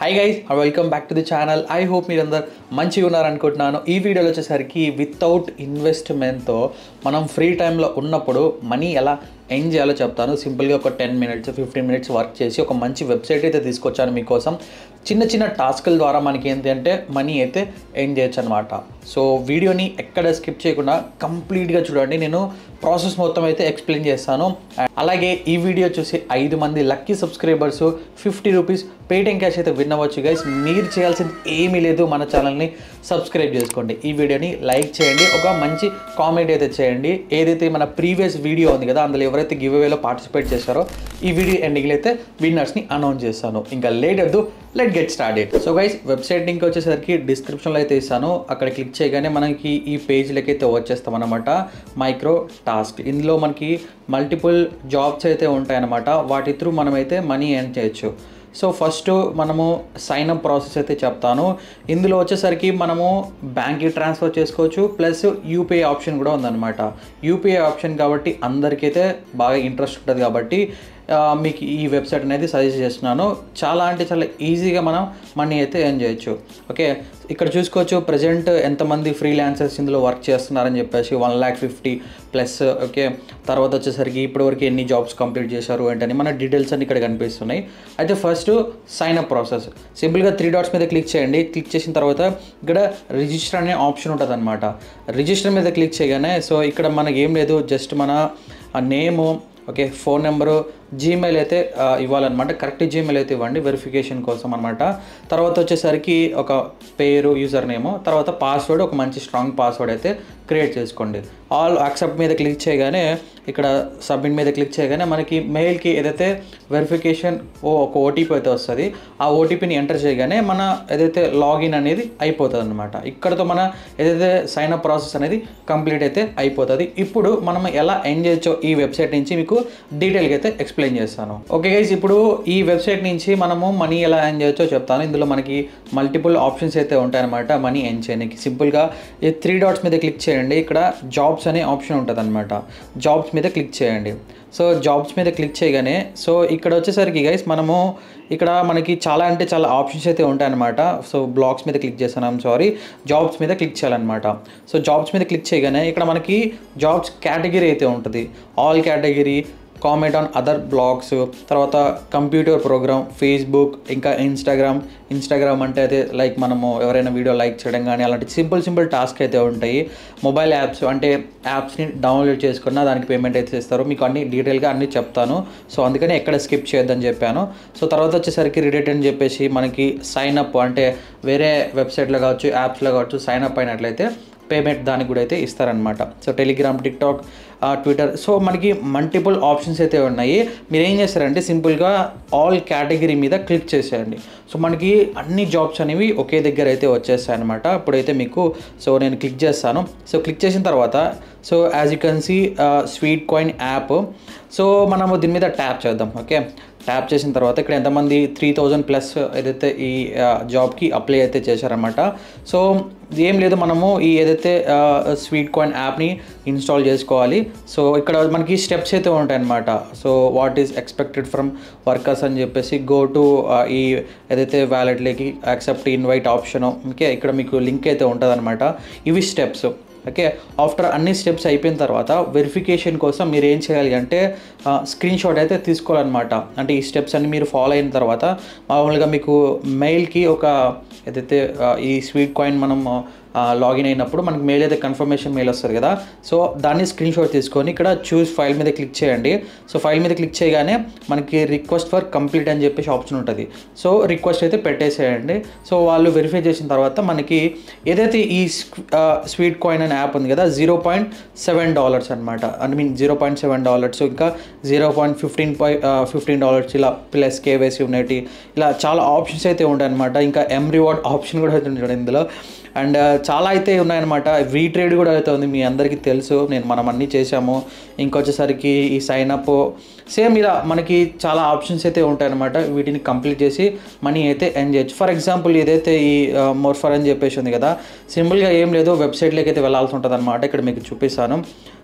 high guys welcome back to the channel I hope మీరందరు మంచిగా ఉన్నారనుకుంటున్నాను ఈ వీడియోలో వచ్చేసరికి వితౌట్ ఇన్వెస్ట్మెంట్తో మనం ఫ్రీ టైంలో ఉన్నప్పుడు మనీ ఎలా ఎర్న్ చేయాలో చెప్తాను సింపుల్గా ఒక ten minutes fifteen minutes work చేసి ఒక మంచి వెబ్సైట్ అయితే తీసుకొచ్చాను మీకోసం చిన్న చిన్న టాస్క్ల ద్వారా మనకి ఏంటి అంటే మనీ అయితే ఎర్న్ చేయొచ్చు అనమాట సో వీడియోని ఎక్కడ స్కిప్ చేయకుండా కంప్లీట్గా చూడండి నేను ప్రాసెస్ మొత్తం అయితే ఎక్స్ప్లెయిన్ చేస్తాను అలాగే ఈ వీడియో చూసి ఐదు మంది lucky subscribers fifty rupees Paytm cash అయితే విన్ అవ్వచ్చు గైస్ మీరు చేయాల్సింది ఏమీ లేదు మన ఛానల్ని సబ్స్క్రైబ్ చేసుకోండి ఈ వీడియోని లైక్ చేయండి ఒక మంచి కామెంట్ అయితే చేయండి ఏదైతే మన ప్రీవియస్ వీడియో ఉంది కదా అందులో ఎవరైతే గివ్ అవేలో పార్టిసిపేట్ చేశారో ఈ వీడియో ఎండింగ్లో అయితే విన్నర్స్ని అనౌన్స్ చేస్తాను ఇంకా లేట్ వద్దు let get started so guys website link వచ్చేసరికి డిస్క్రిప్షన్లో అయితే ఇస్తాను అక్కడ క్లిక్ చేయగానే మనకి ఈ పేజ్లకి అయితే వచ్చేస్తాం అనమాట మైక్రో టాస్క్ ఇందులో మనకి మల్టిపుల్ జాబ్స్ అయితే ఉంటాయన్నమాట వాటి త్రూ మనమైతే మనీ ఎర్న్ చేయొచ్చు సో ఫస్ట్ మనము సైన్ అప్ ప్రాసెస్ అయితే చెప్తాను ఇందులో వచ్చేసరికి మనము బ్యాంక్కి ట్రాన్స్ఫర్ చేసుకోవచ్చు ప్లస్ యూపీఐ ఆప్షన్ కూడా ఉందన్నమాట యూపీఐ ఆప్షన్ కాబట్టి అందరికైతే బాగా ఇంట్రెస్ట్ ఉంటుంది కాబట్టి ఆ, మీకు ఈ వెబ్సైట్ అనేది సజెస్ట్ చేస్తున్నాను చాలా అంటే చాలా ఈజీగా మనం మనీ అయితే ఎర్న్ చేయొచ్చు ఓకే ఇక్కడ చూసుకోవచ్చు ప్రజెంట్ ఎంతమంది ఫ్రీలాన్సర్స్ ఇందులో వర్క్ చేస్తున్నారని చెప్పేసి one lakh fifty plus okay తర్వాత వచ్చేసరికి ఇప్పటివరకు ఎన్ని జాబ్స్ కంప్లీట్ చేశారు ఏంటని మన డీటెయిల్స్ అన్ని ఇక్కడ కనిపిస్తున్నాయి అయితే ఫస్ట్ సైన్ అప్ ప్రాసెస్ సింపుల్గా త్రీ డాట్స్ మీద క్లిక్ చేయండి క్లిక్ చేసిన తర్వాత ఇక్కడ రిజిస్టర్ అనే ఆప్షన్ ఉంటుంది అనమాట రిజిస్టర్ మీద క్లిక్ చేయగానే సో ఇక్కడ మనకి ఏం లేదు జస్ట్ మన name okay phone number Gmail అయితే ఆ, ఇవ్వాలన్నమాట కరెక్ట్ జీమెయిల్ అయితే ఇవ్వండి వెరిఫికేషన్ కోసం అనమాట తర్వాత వచ్చేసరికి ఒక పేరు యూజర్ నేము తర్వాత పాస్వర్డ్ ఒక మంచి స్ట్రాంగ్ పాస్వర్డ్ అయితే క్రియేట్ చేసుకోండి ఆల్ యాక్సెప్ట్ మీద క్లిక్ చేయగానే ఇక్కడ సబ్మిట్ మీద క్లిక్ చేయగానే మనకి మెయిల్కి ఏదైతే వెరిఫికేషన్ ఓ ఒక ఓటీపీ అయితే వస్తుంది ఆ ఓటీపీని ఎంటర్ చేయగానే మన ఏదైతే లాగిన్ అనేది అయిపోతుంది అనమాట ఇక్కడతో మన ఏదైతే సైన్ అప్ ప్రాసెస్ అనేది కంప్లీట్ అయితే అయిపోతుంది ఇప్పుడు మనం ఎలా ఎండ్ చేయొచ్చో ఈ వెబ్సైట్ నుంచి మీకు డీటెయిల్గా అయితే ఎక్స్ప్లెయిన్ చేస్తాను ఓకే గైస్ ఇప్పుడు ఈ వెబ్సైట్ నుంచి మనము మనీ ఎలా ఎర్న్ చేయొచ్చో చెప్తాను ఇందులో మనకి మల్టిపుల్ ఆప్షన్స్ అయితే ఉంటాయన్నమాట మనీ ఎర్న్ చేయడానికి సింపుల్గా ఈ త్రీ డాట్స్ మీద క్లిక్ చేయండి ఇక్కడ జాబ్స్ అనే ఆప్షన్ ఉంటుంది అనమాట జాబ్స్ మీద క్లిక్ చేయండి సో జాబ్స్ మీద క్లిక్ చేయగానే సో ఇక్కడ వచ్చేసరికి గైస్ మనము ఇక్కడ మనకి చాలా అంటే చాలా ఆప్షన్స్ అయితే ఉంటాయన్నమాట సో బ్లాగ్స్ మీద క్లిక్ చేస్తున్నాం సారీ జాబ్స్ మీద క్లిక్ చేయాలన్నమాట సో జాబ్స్ మీద క్లిక్ చేయగానే ఇక్కడ మనకి జాబ్స్ కేటగిరీ అయితే ఉంటుంది all category comment on other blogs తర్వాత కంప్యూటర్ ప్రోగ్రామ్ ఫేస్బుక్ ఇంకా ఇన్స్టాగ్రామ్ ఇన్స్టాగ్రామ్ అంటే అయితే లైక్ మనము ఎవరైనా వీడియో లైక్ చేయడం కానీ అలాంటి సింపుల్ సింపుల్ టాస్క్ అయితే ఉంటాయి మొబైల్ యాప్స్ అంటే యాప్స్ని డౌన్లోడ్ చేసుకున్న దానికి పేమెంట్ అయితే ఇస్తారు మీకు అన్ని డీటెయిల్గా అన్ని చెప్తాను సో అందుకని ఎక్కడ స్కిప్ చేయొద్దని చెప్పాను సో తర్వాత వచ్చేసరికి రిడేట్ అని చెప్పేసి మనకి సైన్ అప్ అంటే వేరే వెబ్సైట్లో కావచ్చు యాప్స్లో కావచ్చు సైన్ అప్ అయినట్లయితే పేమెంట్ దానికి కూడా అయితే ఇస్తారనమాట so Telegram TikTok Twitter so మనకి మల్టిపుల్ ఆప్షన్స్ అయితే ఉన్నాయి మీరు ఏం చేస్తారంటే సింపుల్గా ఆల్ కేటగిరీ మీద క్లిక్ చేసేయండి సో మనకి అన్ని జాబ్స్ అనేవి ఒకే దగ్గర అయితే వచ్చేస్తాయి అనమాట ఇప్పుడైతే మీకు సో నేను క్లిక్ చేస్తాను సో క్లిక్ చేసిన తర్వాత so as you can see sweet coin app so మనము దీని మీద ట్యాప్ చేద్దాం ఓకే ట్యాప్ చేసిన తర్వాత ఇక్కడ ఎంతమంది త్రీ థౌజండ్ ప్లస్ ఏదైతే ఈ ఆ, జాబ్కి అప్లై అయితే చేశారనమాట సో ఏం లేదు మనము ఈ ఏదైతే ఆ, స్వీట్ కాయిన్ యాప్ని ఇన్స్టాల్ చేసుకోవాలి సో ఇక్కడ మనకి స్టెప్స్ అయితే ఉంటాయన్నమాట so what is expected from workers అని చెప్పేసి గో టు ఈ ఏదైతే వ్యాలెట్లోకి యాక్సెప్ట్ ఇన్వైట్ ఆప్షన్ ఓకే ఇక్కడ మీకు లింక్ అయితే ఉంటుందన్నమాట ఇవి స్టెప్స్ ఓకే ఆఫ్టర్ అన్ని స్టెప్స్ అయిపోయిన తర్వాత వెరిఫికేషన్ కోసం మీరు ఏం చేయాలి అంటే స్క్రీన్ షాట్ అయితే తీసుకోవాలన్నమాట అంటే ఈ స్టెప్స్ అన్ని మీరు ఫాలో అయిన తర్వాత మామూలుగా మీకు మెయిల్కి ఒక ఏదైతే ఆ, ఈ స్వీట్ కాయిన్ మనం లాగిన్ అయినప్పుడు మనకి మెయిల్ అయితే కన్ఫర్మేషన్ మెయిల్ వస్తుంది కదా సో దాన్ని స్క్రీన్ షాట్ తీసుకొని ఇక్కడ చూస్ ఫైల్ మీద క్లిక్ చేయండి సో ఫైల్ మీద క్లిక్ చేయగానే మనకి రిక్వెస్ట్ ఫర్ కంప్లీట్ అని చెప్పేసి ఆప్షన్ ఉంటుంది సో రిక్వెస్ట్ అయితే పెట్టేసేయండి సో వాళ్ళు వెరిఫై చేసిన తర్వాత మనకి ఏదైతే ఈ స్వీట్ కాయిన్ అనే యాప్ ఉంది కదా జీరో పాయింట్ సెవెన్ డాలర్స్ అనమాట I mean zero point seven dollars ఇంకా zero point fifteen point fifteen dollars ఇలా ప్లస్ కేవైసీ ఉన్నాయి ఇలా చాలా ఆప్షన్స్ అయితే ఉంటాయి అనమాట ఇంకా ఎం రివార్డ్ ఆప్షన్ కూడా అయితే ఉంటుంది ఇందులో అండ్ చాలా అయితే ఉన్నాయన్నమాట వీ ట్రేడ్ కూడా అయితే ఉంది మీ అందరికీ తెలుసు నేను మనం అన్నీ చేసాము ఇంకొచ్చేసరికి ఈ సైన్ అప్ సేమ్ ఇలా మనకి చాలా ఆప్షన్స్ అయితే ఉంటాయన్నమాట వీటిని కంప్లీట్ చేసి మనీ అయితే ఎర్న్ చేయొచ్చు ఫర్ ఎగ్జాంపుల్ ఏదైతే ఈ మోర్ఫర్ అని చెప్పేసి ఉంది కదా సింపుల్గా ఏం లేదు వెబ్సైట్లోకి అయితే వెళ్ళాల్సి ఉంటుంది అనమాట ఇక్కడ మీకు చూపిస్తాను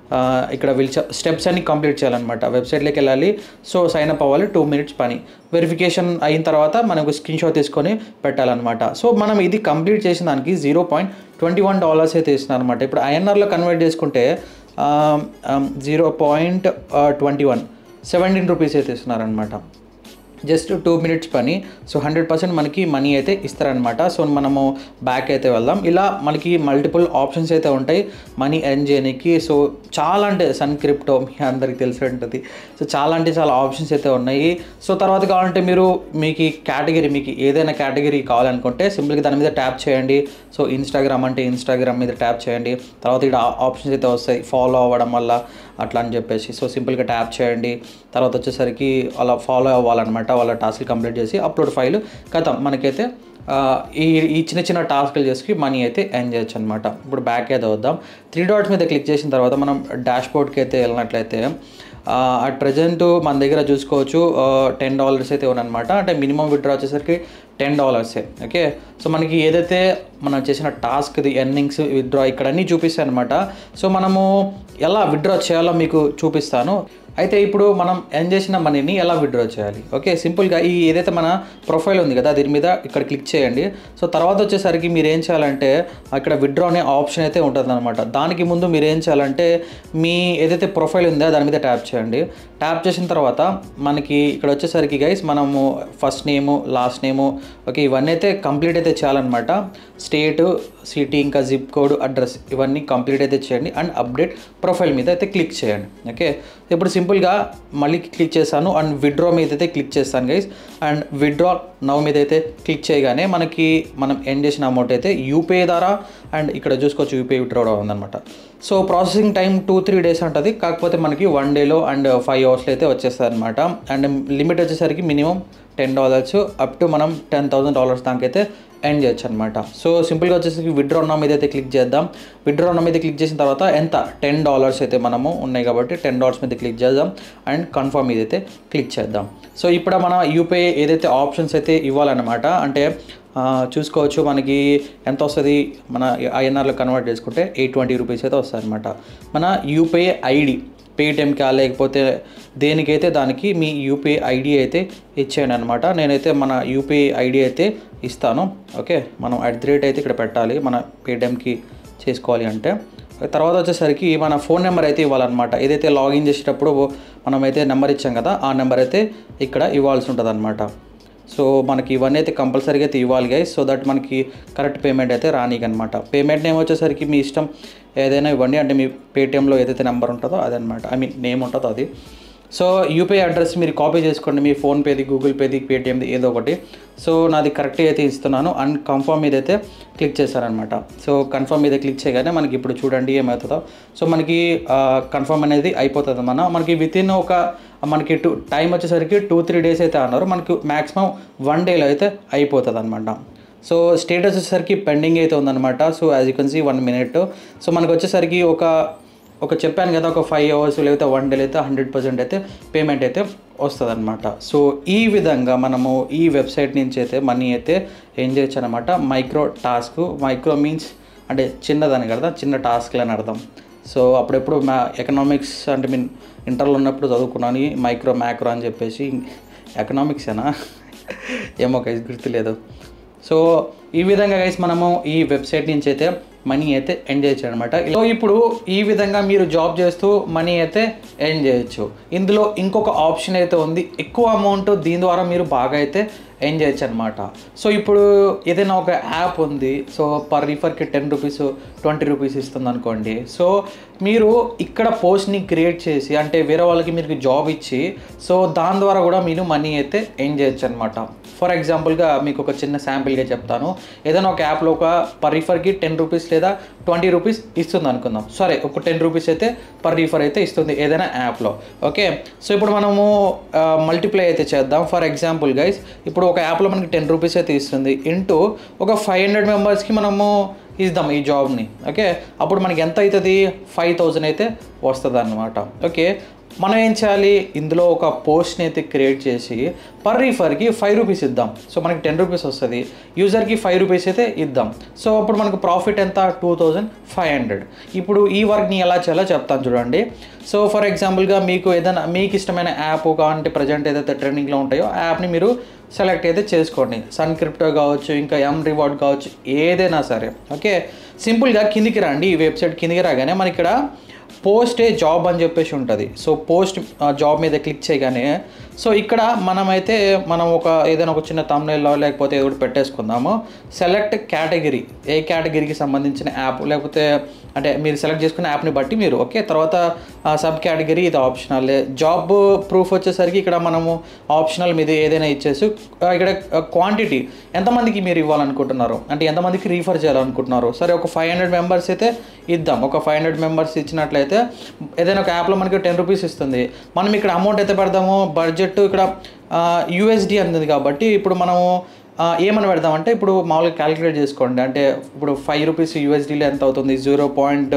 ఆ, ఇక్కడ వీళ్ళు స్టెప్స్ అన్ని కంప్లీట్ చేయాలన్నమాట వెబ్సైట్లోకి వెళ్ళాలి సో సైన్ అప్ అవ్వాలి టూ మినిట్స్ పని వెరిఫికేషన్ అయిన తర్వాత మనకు స్క్రీన్ షాట్ తీసుకొని పెట్టాలన్నమాట సో మనం ఇది కంప్లీట్ చేసిన దానికి zero point twenty one dollars అయితే ఇస్తున్నారు అనమాట ఇప్పుడు ఐఎన్ఆర్లో కన్వర్ట్ చేసుకుంటే zero point twenty one seventeen rupees అయితే ఇస్తున్నారనమాట జస్ట్ టూ మినిట్స్ పని సో హండ్రెడ్ పర్సెంట్ మనకి మనీ అయితే ఇస్తారనమాట సో మనము బ్యాక్ అయితే వెళ్దాం ఇలా మనకి మల్టిపుల్ ఆప్షన్స్ అయితే ఉంటాయి మనీ ఎర్న్ చేయడానికి సో చాలా అంటే సన్ క్రిప్టో మీ అందరికి తెలిసి ఉంటుంది సో చాలా అంటే చాలా ఆప్షన్స్ అయితే ఉన్నాయి సో తర్వాత కావాలంటే మీరు మీకు కేటగిరీ మీకు ఏదైనా కేటగిరీ కావాలనుకుంటే సింపుల్గా దాని మీద ట్యాప్ చేయండి సో ఇన్స్టాగ్రామ్ అంటే ఇన్స్టాగ్రామ్ మీద ట్యాప్ చేయండి తర్వాత ఇక్కడ ఆప్షన్స్ అయితే వస్తాయి ఫాలో అవ్వడం వల్ల అట్లా అని చెప్పేసి సో సింపుల్గా ట్యాప్ చేయండి తర్వాత వచ్చేసరికి అలా ఫాలో అవ్వాలన్నమాట వాళ్ళ టాస్క్ కంప్లీట్ చేసి అప్లోడ్ ఫైల్ కథం మనకైతే ఆ, ఈ ఈ చిన్న చిన్న టాస్క్లు చేసి మనీ అయితే ఎర్న్ చేయొచ్చు అనమాట ఇప్పుడు బ్యాక్ అయితే వద్దాం త్రీ డాట్స్ మీద క్లిక్ చేసిన తర్వాత మనం డాష్ బోర్డ్కి అయితే వెళ్ళినట్లయితే అట్ ప్రజెంట్ మన దగ్గర చూసుకోవచ్చు టెన్ డాలర్స్ అయితే ఉన్నాయన్నమాట అంటే మినిమం విత్డ్రా వచ్చేసరికి టెన్ డాలర్సే ఓకే సో మనకి ఏదైతే మనం చేసిన టాస్క్ది ఎర్నింగ్స్ విత్డ్రా ఇక్కడ అన్నీ చూపిస్తాయి అనమాట సో మనము ఎలా విత్డ్రా చేయాలో మీకు చూపిస్తాను అయితే ఇప్పుడు మనం ఎర్న్ చేసిన మనీని ఎలా విత్డ్రా చేయాలి ఓకే సింపుల్గా ఈ ఏదైతే మన ప్రొఫైల్ ఉంది కదా దీని మీద ఇక్కడ క్లిక్ చేయండి సో తర్వాత వచ్చేసరికి మీరు ఏం చేయాలంటే అక్కడ విత్డ్రా అనే ఆప్షన్ అయితే ఉంటుంది అనమాట దానికి ముందు మీరు ఏం చేయాలంటే మీ ఏదైతే ప్రొఫైల్ ఉందో దాని మీద ట్యాప్ చేయండి ట్యాప్ చేసిన తర్వాత మనకి ఇక్కడ వచ్చేసరికి గైస్ మనము first name last name okay ఇవన్నీ అయితే కంప్లీట్ అయితే చేయాలన్నమాట స్టేట్ సిటీ ఇంకా జిప్ కోడ్ అడ్రస్ ఇవన్నీ కంప్లీట్ అయితే చేయండి అండ్ అప్డేట్ ప్రొఫైల్ మీద అయితే క్లిక్ చేయండి ఓకే ఇప్పుడు సింపుల్గా మళ్ళీ క్లిక్ చేశాను అండ్ విడ్రా మీద అయితే క్లిక్ చేస్తాను గైస్ అండ్ విడ్రా నవ్ మీద అయితే క్లిక్ చేయగానే మనకి మనం ఎండ్ చేసిన అమౌంట్ అయితే యూపీఐ ద్వారా అండ్ ఇక్కడ చూసుకోవచ్చు యూపీఐ విడ్రా కూడా ఉందన్నమాట so processing time two three days ఉంటుంది కాకపోతే మనకి వన్ డేలో అండ్ ఫైవ్ అవర్స్లో అయితే వచ్చేస్తుంది అనమాట అండ్ లిమిట్ వచ్చేసరికి minimum ten dollars up to మనం టెన్ థౌసండ్ డాలర్స్ దాకైతే ఎండ్ చేయొచ్చు అనమాట సో సింపుల్గా వచ్చేసరికి విడ్డ్రా నా మీద అయితే క్లిక్ చేద్దాం విడ్డ్రా నా మీద క్లిక్ చేసిన తర్వాత ఎంత టెన్ డాలర్స్ అయితే మనము ఉన్నాయి కాబట్టి టెన్ డాలర్స్ మీద క్లిక్ చేద్దాం అండ్ కన్ఫర్మ్ మీద అయితే క్లిక్ చేద్దాం సో ఇప్పుడు మన యూపీఐ ఏదైతే ఆప్షన్స్ అయితే ఇవ్వాలన్నమాట అంటే ఆ, చూసుకోవచ్చు మనకి ఎంత వస్తుంది మన ఐఎన్ఆర్లో కన్వర్ట్ చేసుకుంటే ఎయిట్ ట్వంటీ రూపీస్ అయితే వస్తుంది అనమాట మన యూపీఐ ఐడి పేటిఎంకా లేకపోతే దేనికైతే దానికి మీ యూపీఐ ఐడి అయితే ఇచ్చేయండి అనమాట నేనైతే మన యూపీఐ ఐడి అయితే ఇస్తాను ఓకే మనం అట్ ది రేట్ అయితే ఇక్కడ పెట్టాలి మన పేటిఎంకి చేసుకోవాలి అంటే తర్వాత వచ్చేసరికి మన ఫోన్ నెంబర్ అయితే ఇవ్వాలన్నమాట ఏదైతే లాగిన్ చేసేటప్పుడు మనమైతే నెంబర్ ఇచ్చాం కదా ఆ నెంబర్ అయితే ఇక్కడ ఇవ్వాల్సి ఉంటుంది సో మనకి ఇవన్నీ అయితే కంపల్సరీగా అయితే ఇవ్వాలి గైస్ సో దట్ మనకి కరెక్ట్ పేమెంట్ అయితే రానికనమాట పేమెంట్ నేమ్ వచ్చేసరికి మీ ఇష్టం ఏదైనా ఇవ్వండి అంటే మీ పేటిఎంలో ఏదైతే నెంబర్ ఉంటుందో అదనమాట ఐ మీన్ నేమ్ ఉంటుందో అది సో యూపీఐ అడ్రస్ మీరు కాపీ చేసుకోండి మీ ఫోన్పేది గూగుల్ పేది పేటిఎంది ఏదో ఒకటి సో నాది కరెక్ట్గా అయితే ఇస్తున్నాను అండ్ కన్ఫర్మ్ మీద అయితే క్లిక్ చేశారనమాట సో కన్ఫర్మ్ మీద క్లిక్ చేయగానే మనకి ఇప్పుడు చూడండి ఏమవుతుందో సో మనకి కన్ఫర్మ్ అనేది అయిపోతుంది మన మనకి విత్ ఇన్ ఒక మనకి టూ టైం వచ్చేసరికి టూ త్రీ డేస్ అయితే అన్నారు మనకి మ్యాక్సిమం వన్ డేలో అయితే అయిపోతుంది అనమాట సో స్టేటస్ వచ్చేసరికి పెండింగ్ అయితే ఉందన్నమాట so as you can see one minute so మనకు వచ్చేసరికి ఒక ఒక చెప్పాను కదా ఒక ఫైవ్ అవర్స్ లేకపోతే వన్ డేలో అయితే హండ్రెడ్ పర్సెంట్ అయితే పేమెంట్ అయితే వస్తుంది అనమాట సో ఈ విధంగా మనము ఈ వెబ్సైట్ నుంచి అయితే మనీ అయితే ఏం చేయొచ్చు అనమాట మైక్రో టాస్క్ మైక్రో మీన్స్ అంటే చిన్నదని కదా చిన్న టాస్క్లు అని అర్థం సో అప్పుడెప్పుడు మా ఎకనామిక్స్ అంటే మీన్ ఇంటర్లో ఉన్నప్పుడు చదువుకున్నాను ఈ మైక్రో మ్యాక్రో అని చెప్పేసి ఎకనామిక్సేనా ఏమో గైస్ గుర్తులేదు సో ఈ విధంగా గైస్ మనము ఈ వెబ్సైట్ నుంచి అయితే మనీ అయితే ఎర్న్ చేయొచ్చు అనమాట సో ఇప్పుడు ఈ విధంగా మీరు జాబ్ చేస్తూ మనీ అయితే ఎర్న్ చేయొచ్చు ఇందులో ఇంకొక ఆప్షన్ అయితే ఉంది ఎక్కువ అమౌంట్ దీని ద్వారా మీరు బాగా అయితే ఎర్న్ చేయొచ్చు అనమాట సో ఇప్పుడు ఏదైనా ఒక యాప్ ఉంది సో పర్ రిఫర్కి టెన్ రూపీస్ ట్వంటీ రూపీస్ ఇస్తుంది అనుకోండి సో మీరు ఇక్కడ పోస్ట్ని క్రియేట్ చేసి అంటే వేరే వాళ్ళకి మీరు జాబ్ ఇచ్చి సో దాని ద్వారా కూడా మీరు మనీ అయితే ఎర్న్ చేయొచ్చు అనమాట ఫర్ ఎగ్జాంపుల్గా మీకు ఒక చిన్న శాంపిల్గా చెప్తాను ఏదైనా ఒక యాప్లో ఒక పర్ రిఫర్కి టెన్ రూపీస్ లేదా ట్వంటీ రూపీస్ ఇస్తుంది అనుకుందాం సరే ఒక టెన్ రూపీస్ అయితే పర్ రిఫర్ అయితే ఇస్తుంది ఏదైనా యాప్లో ఓకే సో ఇప్పుడు మనము మల్టిప్లై అయితే చేద్దాం ఫర్ ఎగ్జాంపుల్ గైస్ ఇప్పుడు ఒక యాప్లో మనకి టెన్ రూపీస్ అయితే ఇస్తుంది ఇంటూ ఒక ఫైవ్ హండ్రెడ్ మెంబర్స్కి మనము ఇద్దాం ఈ జాబ్ని ఓకే అప్పుడు మనకి ఎంత అవుతుంది ఫైవ్ థౌజండ్ అయితే వస్తుంది అనమాట ఓకే మనం ఏం చేయాలి ఇందులో ఒక పోస్ట్ని అయితే క్రియేట్ చేసి పర్ రీఫర్కి ఫైవ్ రూపీస్ ఇద్దాం సో మనకి టెన్ రూపీస్ వస్తుంది యూజర్కి ఫైవ్ రూపీస్ అయితే ఇద్దాం సో అప్పుడు మనకు ప్రాఫిట్ ఎంత టూ థౌజండ్ ఫైవ్ హండ్రెడ్ ఇప్పుడు ఈ వర్క్ని ఎలా చేయాలో చెప్తాను చూడండి సో ఫర్ ఎగ్జాంపుల్గా మీకు ఏదైనా మీకు ఇష్టమైన యాప్ కావాలంటే ప్రజెంట్ ఏదైతే ట్రెండింగ్లో ఉంటాయో ఆ యాప్ని మీరు సెలెక్ట్ అయితే చేసుకోండి సన్ క్రిప్టో కావచ్చు ఇంకా ఎం రివార్డ్ కావచ్చు ఏదైనా సరే ఓకే సింపుల్గా కిందికి రండి ఈ వెబ్సైట్ కిందికి రాగానే మన ఇక్కడ పోస్ట్ ఏ జాబ్ అని చెప్పేసి ఉంటుంది సో పోస్ట్ జాబ్ మీద క్లిక్ చేయగానే సో ఇక్కడ మనమైతే మనం ఒక ఏదైనా ఒక చిన్న తమ్నైల్లో లేకపోతే ఏదో ఒకటి పెట్టేసుకుందాము సెలెక్ట్ కేటగిరీ ఏ కేటగిరీకి సంబంధించిన యాప్ లేకపోతే అంటే మీరు సెలెక్ట్ చేసుకున్న యాప్ని బట్టి మీరు ఓకే తర్వాత సబ్ కేటగిరీ ఇది ఆప్షనల్ జాబ్ ప్రూఫ్ వచ్చేసరికి ఇక్కడ మనము ఆప్షనల్ మీద ఏదైనా ఇచ్చేసి ఆ, ఇక్కడ క్వాంటిటీ ఎంతమందికి మీరు ఇవ్వాలనుకుంటున్నారు అంటే ఎంతమందికి రీఫర్ చేయాలనుకుంటున్నారు సరే ఒక ఫైవ్ హండ్రెడ్ మెంబర్స్ అయితే ఇద్దాం ఒక ఫైవ్ హండ్రెడ్ మెంబర్స్ ఇచ్చినట్లయితే ఏదైనా ఒక యాప్లో మనకి టెన్ రూపీస్ ఇస్తుంది మనం ఇక్కడ అమౌంట్ ఎంత పెడదాము బడ్జెట్ ఇక్కడ యూఎస్డి అనేది కాబట్టి ఇప్పుడు మనము ఆ, ఏమని పెడదామంటే ఇప్పుడు మామూలుగా క్యాలిక్యులేట్ చేసుకోండి అంటే ఇప్పుడు ఫైవ్ రూపీస్ యూఎస్డీలో ఎంత అవుతుంది zero point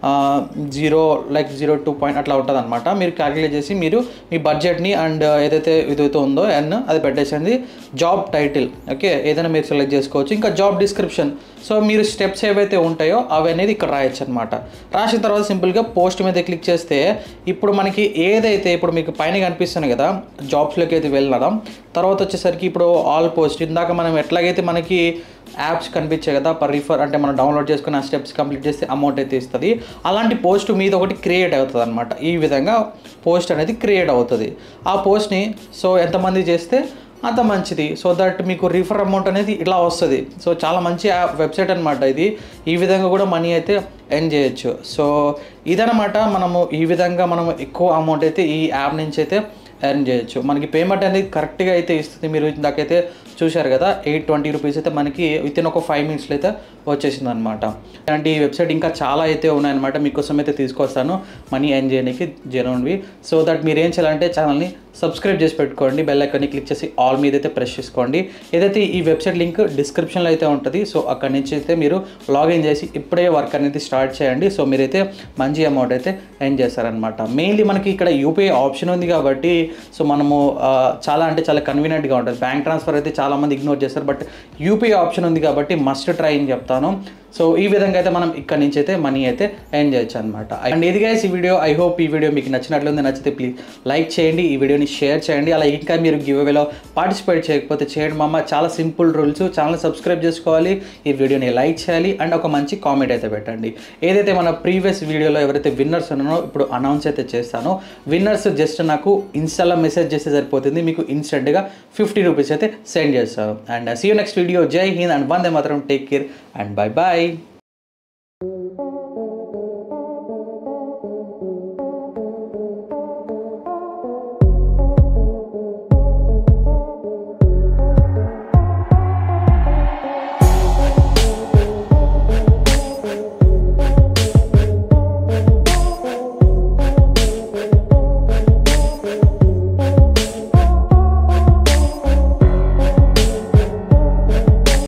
zero like zero two point అట్లా ఉంటుంది అనమాట మీరు క్యాలిక్యులేట్ చేసి మీరు మీ బడ్జెట్ని అండ్ ఏదైతే ఇదైతే ఉందో ఎన్ అది పెట్టేసింది జాబ్ టైటిల్ ఓకే ఏదైనా మీరు సెలెక్ట్ చేసుకోవచ్చు ఇంకా జాబ్ డిస్క్రిప్షన్ సో మీరు స్టెప్స్ ఏవైతే ఉంటాయో అవి అనేది ఇక్కడ రాయొచ్చు అనమాట రాసిన తర్వాత సింపుల్గా పోస్ట్ మీద క్లిక్ చేస్తే ఇప్పుడు మనకి ఏదైతే ఇప్పుడు మీకు పైన కనిపిస్తుంది కదా జాబ్స్లోకి అయితే వెళ్ళడం తర్వాత వచ్చేసరికి ఇప్పుడు ఆల్ పోస్ట్ ఇందాక మనం ఎట్లాగైతే మనకి యాప్స్ కనిపించాయి కదా పర్ రిఫర్ అంటే మనం డౌన్లోడ్ చేసుకుని ఆ స్టెప్స్ కంప్లీట్ చేస్తే అమౌంట్ అయితే ఇస్తుంది అలాంటి పోస్ట్ మీద ఒకటి క్రియేట్ అవుతుంది అనమాట ఈ విధంగా పోస్ట్ అనేది క్రియేట్ అవుతుంది ఆ పోస్ట్ని సో ఎంతమంది చేస్తే అంత మంచిది సో దట్ మీకు రిఫర్ అమౌంట్ అనేది ఇలా వస్తుంది సో చాలా మంచి యాప్ వెబ్సైట్ అనమాట ఇది ఈ విధంగా కూడా మనీ అయితే ఎర్న్ చేయొచ్చు సో ఇదనమాట మనము ఈ విధంగా మనం ఎక్కువ అమౌంట్ అయితే ఈ యాప్ నుంచి అయితే ఎర్న్ చేయొచ్చు మనకి పేమెంట్ అనేది కరెక్ట్గా అయితే ఇస్తుంది మీరు ఇందాకైతే చూశారు కదా ఎయిట్ ట్వంటీ రూపీస్ అయితే మనకి విత్ ఇన్ ఒక ఫైవ్ మినిట్స్లో అయితే వచ్చేసింది అనమాట ఇలాంటి ఈ వెబ్సైట్ ఇంకా చాలా అయితే ఉన్నాయన్నమాట మీకోసం అయితే తీసుకొస్తాను మనీ ఎర్న్ చేయడానికి జెన్యున్వి సో దట్ మీరు ఏం చేయాలంటే ఛానల్ని సబ్స్క్రైబ్ చేసి పెట్టుకోండి బెల్ ఐకాన్ని క్లిక్ చేసి ఆల్ మీద అయితే ప్రెస్ చేసుకోండి ఏదైతే ఈ వెబ్సైట్ లింక్ డిస్క్రిప్షన్లో అయితే ఉంటుంది సో అక్కడి నుంచి అయితే మీరు లాగిన్ చేసి ఇప్పుడే వర్క్ అనేది స్టార్ట్ చేయండి సో మీరైతే మంచి అమౌంట్ అయితే ఎర్న్ చేస్తారనమాట మెయిన్లీ మనకి ఇక్కడ యూపీఐ ఆప్షన్ ఉంది కాబట్టి సో మనము ఆ, చాలా అంటే చాలా కన్వీనియంట్గా ఉంటుంది బ్యాంక్ ట్రాన్స్ఫర్ అయితే చాలామంది ఇగ్నోర్ చేస్తారు బట్ యూపీఐ ఆప్షన్ ఉంది కాబట్టి మస్ట్ ట్రై అని చెప్తాను సో ఈ విధంగా అయితే మనం ఇక్కడ నుంచి అయితే మనీ అయితే ఎర్న్ చేయొచ్చు అనమాట అండ్ ఇది గైస్ ఈ వీడియో ఐ హోప్ ఈ వీడియో మీకు నచ్చినట్లుంది నచ్చితే ప్లీజ్ లైక్ చేయండి ఈ వీడియోని షేర్ చేయండి అలా ఇంకా మీరు గివ్ అవేలో పార్టిసిపేట్ చేయకపోతే చేయండి మామ చాలా సింపుల్ రూల్స్ ఛానల్ సబ్స్క్రైబ్ చేసుకోవాలి ఈ వీడియోని లైక్ చేయాలి అండ్ ఒక మంచి కామెంట్ అయితే పెట్టండి ఏదైతే మన ప్రీవియస్ వీడియోలో ఎవరైతే విన్నర్స్ ఉన్నారో ఇప్పుడు అనౌన్స్ అయితే చేస్తానో విన్నర్స్ జస్ట్ నాకు ఇన్స్టాలో మెసేజ్ చేస్తే సరిపోతుంది మీకు ఇన్స్టెంట్గా ఫిఫ్టీ రూపీస్ అయితే సెండ్ చేస్తాను and see you next video జై హింద్ అండ్ వందే మాత్రం take care and bye bye